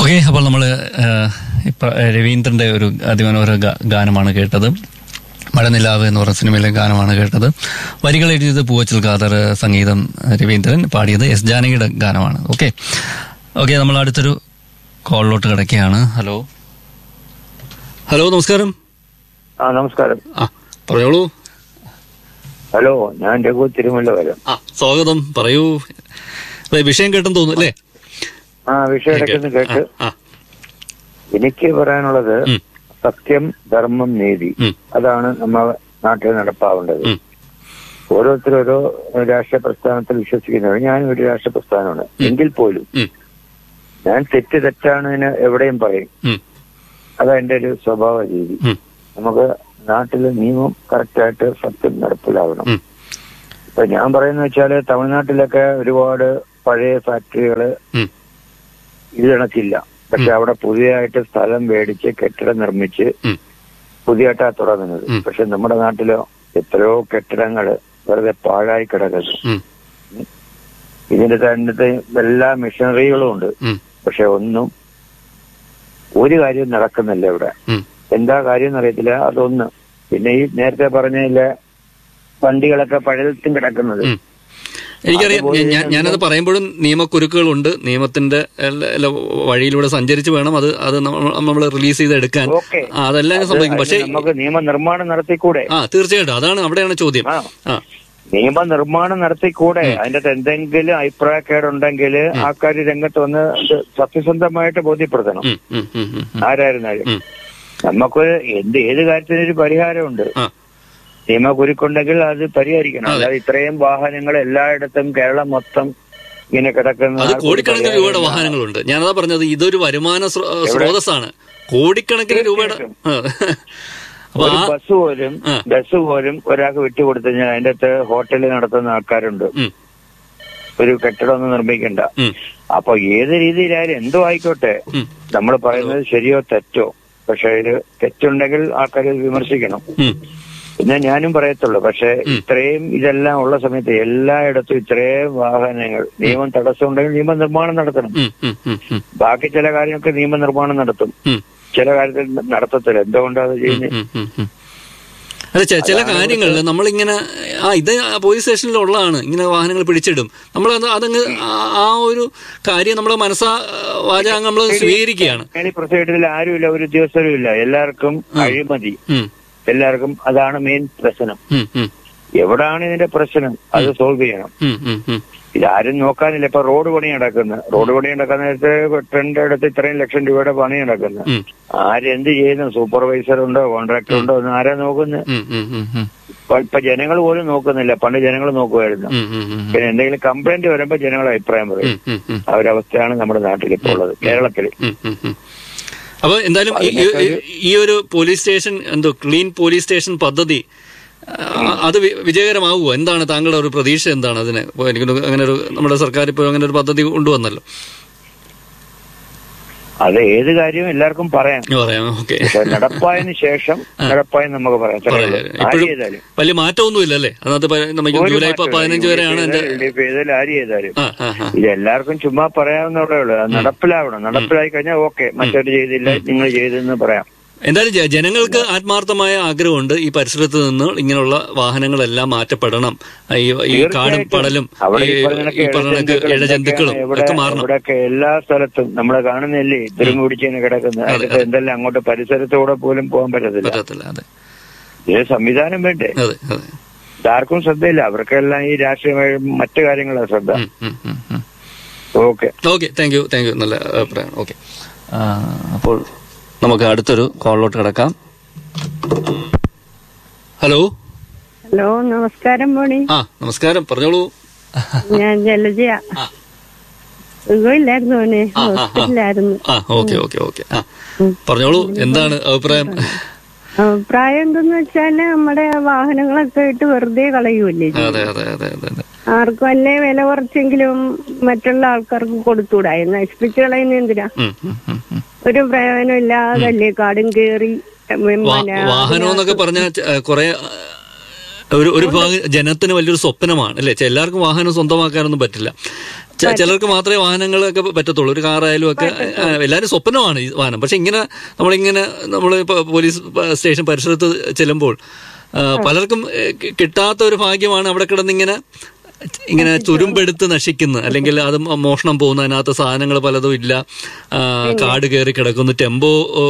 Okay അപ്പോൾ നമ്മൾ ഇപ്പൊ രവീന്ദ്രന്റെ ഒരു അതിമനോഹര ഗാ- ഗാനമാണ് കേട്ടത് മഴനിലാവ് എന്ന് പറഞ്ഞ സിനിമയിലെ ഗാനമാണ് കേട്ടത് വരികൾ എഴുതിയത് പൂവച്ചൽ ഖാദർ സംഗീതം രവീന്ദ്രൻ പാടിയത് എസ് ജാനകിയുടെ ഗാനമാണ് ഓക്കെ ഓക്കെ നമ്മൾ അടുത്തൊരു കോളിലോട്ട് കിടക്കുകയാണ് ഹലോ ഹലോ നമസ്കാരം ആ നമസ്കാരം ആ പറഞ്ഞോളൂ ഹലോ ഞാൻ രഘു തിരുമല്ല വരാം ആ സ്വാഗതം പറയൂ അതെ, വിഷയം കേട്ടെന്ന് തോന്നുന്നു അല്ലേ ആ വിഷയം ഇടയ്ക്കൊന്ന് കേട്ട് ആ, ആ, എനിക്ക് പറയാനുള്ളത് ഉം, സത്യം ധർമ്മം നീതി ഉം, അതാണ് നമ്മൾ നാട്ടിൽ നടപ്പാവേണ്ടത് ഉം, ഓരോരുത്തരും ഓരോ രാഷ്ട്രീയ പ്രസ്ഥാനത്തിൽ വിശ്വസിക്കുന്നവർ ഞാനും ഒരു രാഷ്ട്രീയ പ്രസ്ഥാനമാണ് എങ്കിൽ പോലും ഉം, ഞാൻ തെറ്റ് തെറ്റാണെന്ന് എവിടെയും പറയും ഉം, അതാ എന്റെ ഒരു സ്വഭാവ രീതി ഉം, നമുക്ക് നാട്ടിലെ നിയമം കറക്റ്റായിട്ട് സത്യം നടപ്പിലാവണം ഉം, ഇപ്പൊ ഞാൻ പറയുന്ന വെച്ചാല് തമിഴ്നാട്ടിലൊക്കെ ഒരുപാട് പഴയ ഫാക്ടറികള് ഉം, ഇത് കണക്കില്ല പക്ഷെ അവിടെ പുതിയതായിട്ട് സ്ഥലം മേടിച്ച് കെട്ടിടം നിർമ്മിച്ച് ഉം, പുതിയതായിട്ടാ തുടങ്ങുന്നത് ഉം. പക്ഷെ നമ്മുടെ നാട്ടിലോ എത്രയോ കെട്ടിടങ്ങള് വെറുതെ പാഴായി കിടക്കുന്നു ഉം, ഇതിന്റെ തന്നെ എല്ലാ മെഷീനറികളും ഉണ്ട് ഉം, പക്ഷെ ഒന്നും ഒരു കാര്യം നടക്കുന്നില്ല ഇവിടെ ഉം, എന്താ കാര്യം എന്നറിയത്തില്ല അതൊന്ന് പിന്നെ ഈ നേരത്തെ പറഞ്ഞതിലെ വണ്ടികളൊക്കെ പഴയത്തും കിടക്കുന്നത് ഉം. എനിക്കറിയാം അതുപോലെ ഞാൻ- ഞാനത് പറയുമ്പോഴും നിയമക്കുരുക്കുകളുണ്ട് നിയമത്തിന്റെ എല്ലാ- എല്ലാ വഴിയിലൂടെ സഞ്ചരിച്ച് വേണം അത് അത് നമ്മൾ റിലീസ് ചെയ്ത് എടുക്കാൻ ഓക്കെ ആ, അതെല്ലാം സംഭവിക്കും പക്ഷേ നമുക്ക് നിയമനിർമ്മാണം നടത്തിക്കൂടെ ആ തീർച്ചയായിട്ടും അതാണ് അവിടെയാണ് ചോദ്യം ആ ആ നിയമനിർമ്മാണം നടത്തിക്കൂടെ അതിന്റെ അകത്ത് എന്തെങ്കിലും അഭിപ്രായക്കേടുണ്ടെങ്കിൽ ആൾക്കാർ രംഗത്ത് വന്ന് ഇത് സത്യസന്ധമായിട്ട് ബോധ്യപ്പെടുത്തണം ഉം, ഉം, ഉം, ഉം, ഉം. ആരായിരുന്നാലും ഉം. നമുക്ക് എന്ത് ഏത് കാര്യത്തിനൊരു പരിഹാരമുണ്ട് ആ നിയമക്കുരുക്കുണ്ടെങ്കിൽ അത് പരിഹരിക്കണം അതെ. അല്ലാതെ ഇത്രയും വാഹനങ്ങൾ എല്ലായിടത്തും കേരളം മൊത്തം ഇങ്ങനെ കിടക്കുന്ന അത് ആർക്കും കോടിക്കണക്കിന് പരിഹാരം രൂപയുടെ ഇല്ല. വാഹനങ്ങളുണ്ട് ഞാനതാ പറഞ്ഞത് ഇതൊരു വരുമാന സ്രോ- സ്രോതസ്സാണ് കോടിക്കണക്കിന് രൂപയുടെ ആ. അപ്പൊ ഒരു ആ ബസ് പോലും ആ. ബസ് പോലും ഒരാൾക്ക് വിട്ടുകൊടുത്തു കഴിഞ്ഞാൽ അതിന്റെ അകത്ത് ഹോട്ടലിൽ നടത്തുന്ന ആൾക്കാരുണ്ട് ഉം, ഒരു കെട്ടിടം ഒന്നും നിർമ്മിക്കണ്ട ഉം, അപ്പൊ ഏത് രീതിയിലായാലും എന്തോ ആയിക്കോട്ടെ ഉം, നമ്മൾ പറയുന്നത് ശരിയോ തെറ്റോ പക്ഷെ അതിൽ തെറ്റുണ്ടെങ്കിൽ ആൾക്കാർ വിമർശിക്കണം ഉം, പിന്നെ ഞാനും പറയത്തുള്ളൂ പക്ഷെ ഇത്രയും ഇതെല്ലാം ഉള്ള സമയത്ത് എല്ലായിടത്തും ഇത്രയും വാഹനങ്ങൾ നിയമം തടസ്സമുണ്ടെങ്കിൽ നിയമനിർമ്മാണം നടത്തണം ഉം, ഉം, ഉം, ഉം, ബാക്കി ചില കാര്യങ്ങൾക്ക് നിയമനിർമ്മാണം നടത്തും ഉം, ചില കാര്യത്തിൽ നടത്തത്തില്ല എന്തുകൊണ്ടാണ് അത് ചെയ്യുന്നത് ഉം, ഉം, ഉം. അല്ല ചെ- ചില കാര്യങ്ങളിൽ നമ്മളിങ്ങനെ ആ ഇത് ആ പോലീസ് സ്റ്റേഷനിലുള്ളതാണ് ഇങ്ങനെ വാഹനങ്ങൾ പിടിച്ചിടും നമ്മൾ അത് അതങ്ങ് ആ- ആ ഒരു കാര്യം നമ്മുടെ മനസ്സാ വാചകം നമ്മൾ സ്വീകരിക്കുകയാണ് ഈ പ്രസിഡന്റിൽ ആരുമില്ല ഒരു ഉദ്യോഗസ്ഥരും ഇല്ല എല്ലാവർക്കും അഴിമതി ഉം, എല്ലാവർക്കും അതാണ് മെയിൻ പ്രശ്നം ഉം, ഉം, എവിടാണ് ഇതിന്റെ പ്രശ്നം അത് സോൾവ് ചെയ്യണം ഉം, ഉം, ഉം. ഇതാരും നോക്കാനില്ല ഇപ്പൊ റോഡ് പണി നടക്കുന്നത് റോഡ് പണി നടക്കുന്ന നേരത്ത് ട്രെൻഡ് അടുത്ത് ഇത്രയും ലക്ഷം രൂപയുടെ പണി നടക്കുന്നത് ഉം, ആരെന്ത് ചെയ്യുന്നു സൂപ്പർവൈസർ ഉണ്ടോ കോൺട്രാക്ടർ ഉണ്ടോ എന്ന് ആരാ നോക്കുന്നത് ഉം, ഉം, ഉം, ഉം, ഇപ്പൊ ഇപ്പൊ ജനങ്ങൾ പോലും നോക്കുന്നില്ല പണ്ട് ജനങ്ങൾ നോക്കുമായിരുന്നു ഉം, ഉം, ഉം, പിന്നെ എന്തെങ്കിലും കംപ്ലൈന്റ് വരുമ്പോ ജനങ്ങൾ അഭിപ്രായം പറയും ഉം, ഉം, ഉം, ആ ഒരു അവസ്ഥയാണ് നമ്മുടെ നാട്ടിൽ ഇപ്പോൾ ഉള്ളത് കേരളത്തിൽ ഉം, ഉം, ഉം. അപ്പൊ എന്തായാലും ഈ- ഈ- ഈ- ഈ ഒരു പോലീസ് സ്റ്റേഷൻ എന്തോ ക്ലീൻ പോലീസ് സ്റ്റേഷൻ പദ്ധതി ആ, അത് വി- വിജയകരമാവുമോ എന്താണ് താങ്കളുടെ ഒരു പ്രതീക്ഷ എന്താണ് അതിന് ഇപ്പൊ എനിക്ക് തോന്നുന്നു അങ്ങനെ ഒരു നമ്മുടെ സർക്കാർ ഇപ്പോൾ അങ്ങനെ ഒരു പദ്ധതി കൊണ്ടുവന്നല്ലോ അത് ഏത് കാര്യവും എല്ലാവർക്കും പറയാം ഞാൻ പറയാം ഓക്കെ പക്ഷെ നടപ്പായതിനു ശേഷം നടപ്പായെന്ന് നമുക്ക് പറയാം അത്രേ ഉള്ളൂ. ആര് ഇപ്പോഴും ചെയ്താലും വലിയ മാറ്റമൊന്നുമില്ല അല്ലേ അതിനകത്ത് പ- നമുക്ക് ഒരു ജൂലൈ പ- മാറ്റവും പതിനഞ്ച് ഇല്ല. വരെയാണ് എന്റെ എൽ ഡി എഫ് ചെയ്താലും ആര് ചെയ്താലും ആ ആ ആ ഇത് എല്ലാവർക്കും ചുമ്മാ പറയാവുന്നതേ ഉള്ളൂ അത് നടപ്പിലാവണം നടപ്പിലായി കഴിഞ്ഞാൽ ഓക്കെ മറ്റൊരു ചെയ്തില്ല നിങ്ങൾ ചെയ്തെന്ന് പറയാം എന്തായാലും ജ- ജനങ്ങൾക്ക് ആത്മാർത്ഥമായ ആഗ്രഹമുണ്ട് ഈ പരിസരത്ത് നിന്ന് ഇങ്ങനെയുള്ള വാഹനങ്ങളെല്ലാം മാറ്റപ്പെടണം ഈ ഈ കാടും തീർച്ചയായിട്ടും. പടലും അവിടെ ഈ ഈ പറഞ്ഞ ഈ പറഞ്ഞ ഇഴജന്തുക്കൾ ഇഴജന്തുക്കളും എന്തൊക്കെയാണ് ഇവിടെ ഒക്കെ മാറണം ഇവിടെയൊക്കെ എല്ലാ സ്ഥലത്തും നമ്മൾ കാണുന്നില്ലേ തുരുമ്പ് പിടിച്ചതിന് കിടക്കുന്നത് അതിന്റെ എന്തെല്ലാം അങ്ങോട്ട് പരിസരത്തൂടെ പോലും പോകാൻ പറ്റത്തില്ല പറ്റത്തില്ല അതെ ഇത് സംവിധാനം വേണ്ടേ അതെ അതെ ഇതാർക്കും ശ്രദ്ധയില്ല അവർക്കെല്ലാം ഈ രാഷ്ട്രീയമായ മറ്റു കാര്യങ്ങളാണ് ശ്രദ്ധ ഉം, ഉം, ഉം, ഉം. Okay okay thank you thank you നല്ല അഭിപ്രായം ഓക്കെ അപ്പോൾ നമുക്ക് അടുത്തൊരു കോളിലോട്ട് കിടക്കാം ഹലോ ഹലോ നമസ്കാരം മോണി ആ നമസ്കാരം പറഞ്ഞോളൂ ഞാൻ ജലജയ ആ. സുഖമില്ലായിരുന്നു മോനെ ആ, ആ, ആ. ഹോസ്പിറ്റലിലായിരുന്നു ആ ഓക്കെ ഓക്കെ ഓക്കെ ആ പറഞ്ഞോളൂ എന്താണ് അഭിപ്രായം അഭിപ്രായം എന്തെന്ന് വെച്ചാല് നമ്മുടെ വാഹനങ്ങളൊക്കെ ഇട്ട് വെറുതെ കളയൂല്ലേ അതെ അതെ അതെ അതെ അതെ ആർക്കും അല്ലേ വില കുറച്ചെങ്കിലും മറ്റുള്ള ആൾക്കാർക്ക് കൊടുത്തുകൂടാ നശിപ്പിച്ച് കളയുന്ന എന്തിനാ ഉം, ഉം, ഉം, ഉം. ഒരു പ്രയോജനം ഇല്ലാതല്ലേ കാടും കേറി ഉം, വാ- പിന്നെ വാഹനം എന്നൊക്കെ പറഞ്ഞാൽ കുറെ ഒരു ഒരു ഭാഗം ജനത്തിന് വലിയൊരു സ്വപ്നമാണ് അല്ലേ ചെ- എല്ലാവർക്കും വാഹനം സ്വന്തമാക്കാനൊന്നും പറ്റില്ല ച- ചിലർക്ക് മാത്രമേ വാഹനങ്ങളൊക്കെ പറ്റത്തുള്ളൂ ഒരു കാറായാലും ഒക്കെ ആ, എല്ലാവരും സ്വപ്നമാണ് ഈ വാഹനം പക്ഷെ ഇങ്ങനെ നമ്മളിങ്ങനെ നമ്മൾ പോലീസ് സ്റ്റേഷൻ പരിസരത്ത് ചെല്ലുമ്പോൾ ആ, പലർക്കും ഏ, കി- കിട്ടാത്ത ഒരു ഭാഗ്യമാണ് അവിടെ കിടന്നിങ്ങനെ ഇങ്ങനെ തുരുമ്പെടുത്ത് നശിക്കുന്നത് അല്ലെങ്കിൽ അത് മോഷണം പോകുന്ന അതിനകത്ത് സാധനങ്ങൾ പലതും ഇല്ല ആ, കാട് കയറി കിടക്കുന്നു ടെമ്പോ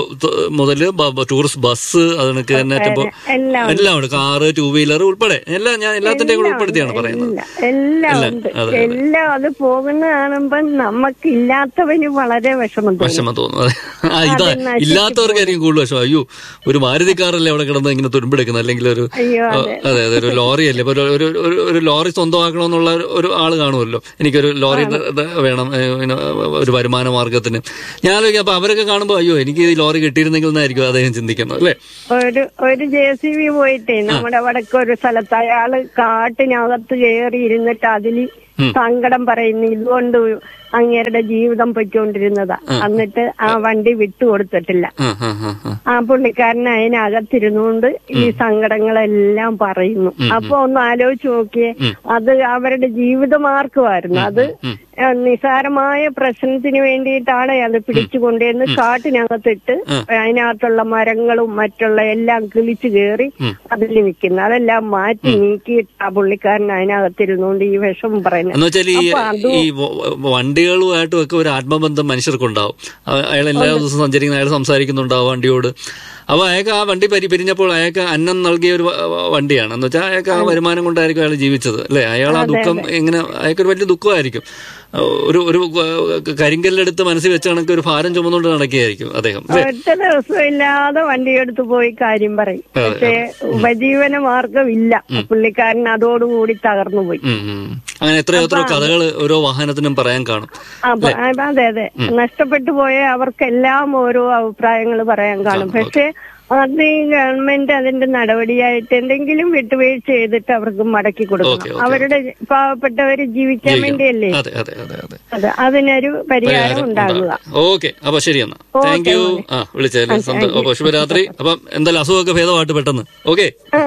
മുതൽ ടൂറിസ്റ്റ് ബസ് അതിനൊക്കെ തന്നെ ടെമ്പോ എല്ലാം എല്ലാം ഉണ്ട് കാറ് ടൂ വീലർ ഉൾപ്പെടെ എല്ലാം ഞാൻ എല്ലാത്തിന്റെയും കൂടെ ഉൾപ്പെടുത്തിയാണ് പറയുന്നത് ഇല്ല എല്ലാം എല്ലാം, ഉണ്ട് അതെ, അതെ. എല്ലാം അത് പോകുന്ന കാണുമ്പോ നമുക്ക് ഇല്ലാത്തവന് വളരെ വിഷമം തോന്നും വിഷമം തോന്നുന്നു അതെ. ആ ഇതാ അത് നശിച്ചു ഇല്ലാത്തവർക്കായിരിക്കും കൂടുതൽ വിഷമം അയ്യോ ഒരു മാരുതി കാറല്ലേ അവിടെ കിടന്ന് ഇങ്ങനെ തുരുമ്പെടുക്കുന്നത് അല്ലെങ്കിൽ ഒരു അയ്യോ ആ, അതെ അതെ ഒരു ലോറി അല്ലേ ഇപ്പൊ ഒരു ഒരു- ഒരു- ഒരു ലോറി സ്വന്തമാക്കണമെന്നുള്ള ഒരു- ഒരു ആള് കാണുമല്ലോ എനിക്കൊരു ലോറി ഇത് വേണം ഏ, പിന്നെ ഒരു വരുമാന മാർഗത്തിന് ഞാൻ ആലോചിക്കാം അപ്പൊ അവരൊക്കെ കാണുമ്പോൾ അയ്യോ എനിക്ക് ഈ ലോറി കിട്ടിയിരുന്നെങ്കിൽ എന്നായിരിക്കും അദ്ദേഹം ചിന്തിക്കുന്നത് അല്ലേ ഒരു ഒരു ജെ സി ബി പോയിട്ടേ നമ്മുടെ വടക്ക് ഒരു സ്ഥലത്ത് അയാള് കാട്ടിനകത്ത് കയറി ഇരുന്നിട്ട് അതില് സങ്കടം പറയുന്നു ഇതുകൊണ്ട് അങ്ങേരുടെ ജീവിതം പൊയ്ക്കൊണ്ടിരുന്നതാ എന്നിട്ട് ആ വണ്ടി വിട്ടുകൊടുത്തിട്ടില്ല ആ ആ ആ ആ ആ പുള്ളിക്കാരൻ അതിനകത്തിരുന്നുകൊണ്ട് ഈ സങ്കടങ്ങളെല്ലാം പറയുന്നു അപ്പൊ ഒന്ന് ആലോചിച്ച് നോക്കിയേ അത് അവരുടെ ജീവിതമാർഗമായിരുന്നു അത് ഏഹ്, നിസാരമായ പ്രശ്നത്തിന് വേണ്ടിയിട്ടാണ് അത് പിടിച്ചു കൊണ്ടുവന്ന് കാട്ടിനകത്തിട്ട് അതിനകത്തുള്ള മരങ്ങളും മറ്റുള്ള എല്ലാം കിളിച്ചു കയറി അതിൽ നിൽക്കുന്നു അതെല്ലാം മാറ്റി നീക്കിയിട്ട് ആ പുള്ളിക്കാരൻ അതിനകത്തിരുന്നുകൊണ്ട് ഈ വിഷം പറയുന്നത് എന്ന് വെച്ചാൽ ഈ അപ്പൊ അതും- ഈ വ- വണ്ടികളുമായിട്ടും ഒക്കെ ഒരു ആത്മബന്ധം മനുഷ്യർക്കുണ്ടാവും അ- അയാൾ എല്ലാ ദിവസവും സഞ്ചരിക്കുന്ന അയാൾ സംസാരിക്കുന്നുണ്ടാവും വണ്ടിയോട് അപ്പൊ അയാൾക്ക് ആ വണ്ടി പരി പിരിഞ്ഞപ്പോൾ അയാൾക്ക് അന്നം നൽകിയ ഒരു വ- വ- വണ്ടിയാണ് എന്ന് വെച്ചാൽ അയാൾക്ക് ആ വരുമാനം കൊണ്ടായിരിക്കും അയാൾ ജീവിച്ചത് അല്ലെ അയാൾ ആ ദുഃഖം എങ്ങനെ അയാൾക്കൊരു വലിയ ദുഃഖമായിരിക്കും ഒരു ഒരു ക- കരിങ്കല്ലെടുത്ത് മനസ്സിൽ വെച്ച കണക്ക് ഒരു ഭാരം ചുമന്നുകൊണ്ട് നടക്കുകയായിരിക്കും അദ്ദേഹം അല്ലേ ഒറ്റ ദിവസം ഇല്ലാതെ വണ്ടിയെടുത്ത് പോയി കാര്യം പറയും പക്ഷേ ഉപജീവന മാർഗം ഇല്ല പുള്ളിക്കാരൻ അതോടുകൂടി തകർന്നു പോയി ഉം, ഉം. അങ്ങനെ എത്രയോ എത്രയോ കഥകൾ ഓരോ വാഹനത്തിനും പറയാൻ കാണും അപ്പൊ അപ്പൊ അതെ അതെ നഷ്ടപ്പെട്ടു പോയ അവർക്കെല്ലാം ഓരോ അഭിപ്രായങ്ങൾ പറയാൻ കാണും പക്ഷെ അത് ഈ ഗവൺമെന്റ് അതിന്റെ നടപടിയായിട്ട് എന്തെങ്കിലും വിട്ടുവീഴ്ച ചെയ്തിട്ട് അവർക്ക് മടക്കി ഓക്കേ, കൊടുക്കണം ഓക്കേ. അവരുടെ പാവപ്പെട്ടവര് ജീവിക്കാൻ വേണ്ടിയല്ലേ അതെ അതെ അതെ അതെ അത് അതിനൊരു പരിഹാരം ഉണ്ടാകുക ഓക്കെ അപ്പൊ ശരി എന്നാ താങ്ക് യു ആ വിളിച്ചതിൽ സന്തോഷം അപ്പൊ ശുഭരാത്രി അപ്പം എന്തായാലും അസുഖമൊക്കെ ഭേദമായിട്ട് പെട്ടെന്ന് ഓക്കെ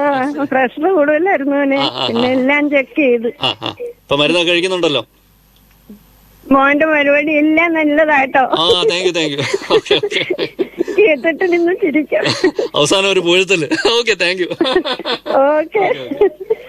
പ്രഷർ കൂടുതലായിരുന്നു അവന് ആ, ആ, പിന്നെ എല്ലാം ചെക്ക് ചെയ്ത് ആ ആ അപ്പൊ മരുന്നൊക്കെ കഴിക്കുന്നുണ്ടല്ലോ മോന്റെ മറുപടി എല്ലാം നല്ലതാട്ടോ ആ thank you thank you okay okay കേട്ടിട്ട് നിന്ന് ചിരിക്കാം അവസാനം ഒരു പൂഴ്ത്തല് ഓക്കെ താങ്ക് യു ഓക്കെ